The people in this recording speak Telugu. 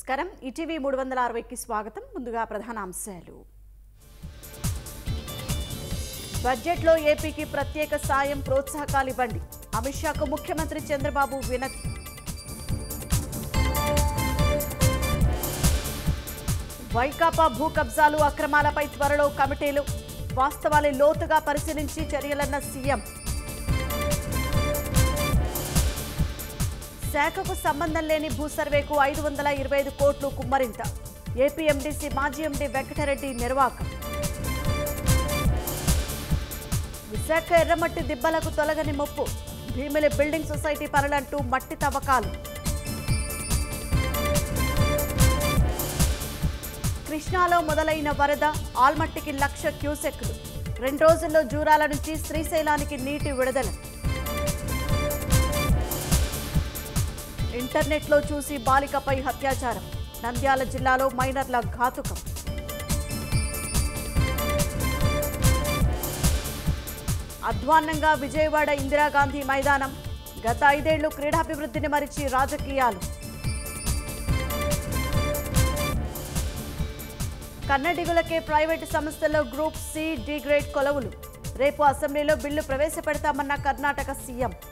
నమస్కారం ఈటీవీ మూడు వందల అరవైకి స్వాగతం ముందుగా ప్రధాన అంశాలు బడ్జెట్లో ఏపీకి ప్రత్యేక సాయం ప్రోత్సాహకాలు ఇవ్వండి అమిత్ షాకు ముఖ్యమంత్రి చంద్రబాబు వినతి వైకాపా భూ కబ్జాలు అక్రమాలపై త్వరలో కమిటీలు వాస్తవాలు లోతుగా పరిశీలించి చర్యలన్న సీఎం శాఖకు సంబంధం లేని భూ సర్వేకు ఐదు వందల ఇరవై ఐదు కోట్లు కుమ్మరింత ఏపీ ఎండీసీ మాజీ ఎండీ వెంకటరెడ్డి నిర్వాకం విశాఖ ఎర్రమట్టి దిబ్బలకు తొలగని ముప్పు భీమిలి బిల్డింగ్ సొసైటీ పనులంటూ మట్టి తవ్వకాలు కృష్ణాలో మొదలైన వరద ఆల్మట్టికి లక్ష క్యూసెక్లు రెండు రోజుల్లో జూరాల నుంచి శ్రీశైలానికి నీటి విడుదల ఇంటర్నెట్లో చూసి బాలికపై అత్యాచారం నంద్యాల జిల్లాలో మైనర్ల ఘాతుకం అధ్వాన్నంగా విజయవాడ ఇందిరాగాంధీ మైదానం గత ఐదేళ్లు క్రీడాభివృద్ధిని మరిచి రాజకీయాలు కన్నడిగులకే ప్రైవేటు సంస్థల్లో గ్రూప్ సి డి గ్రేడ్ కొలవులు రేపు అసెంబ్లీలో బిల్లు ప్రవేశపెడతామన్న కర్ణాటక సీఎం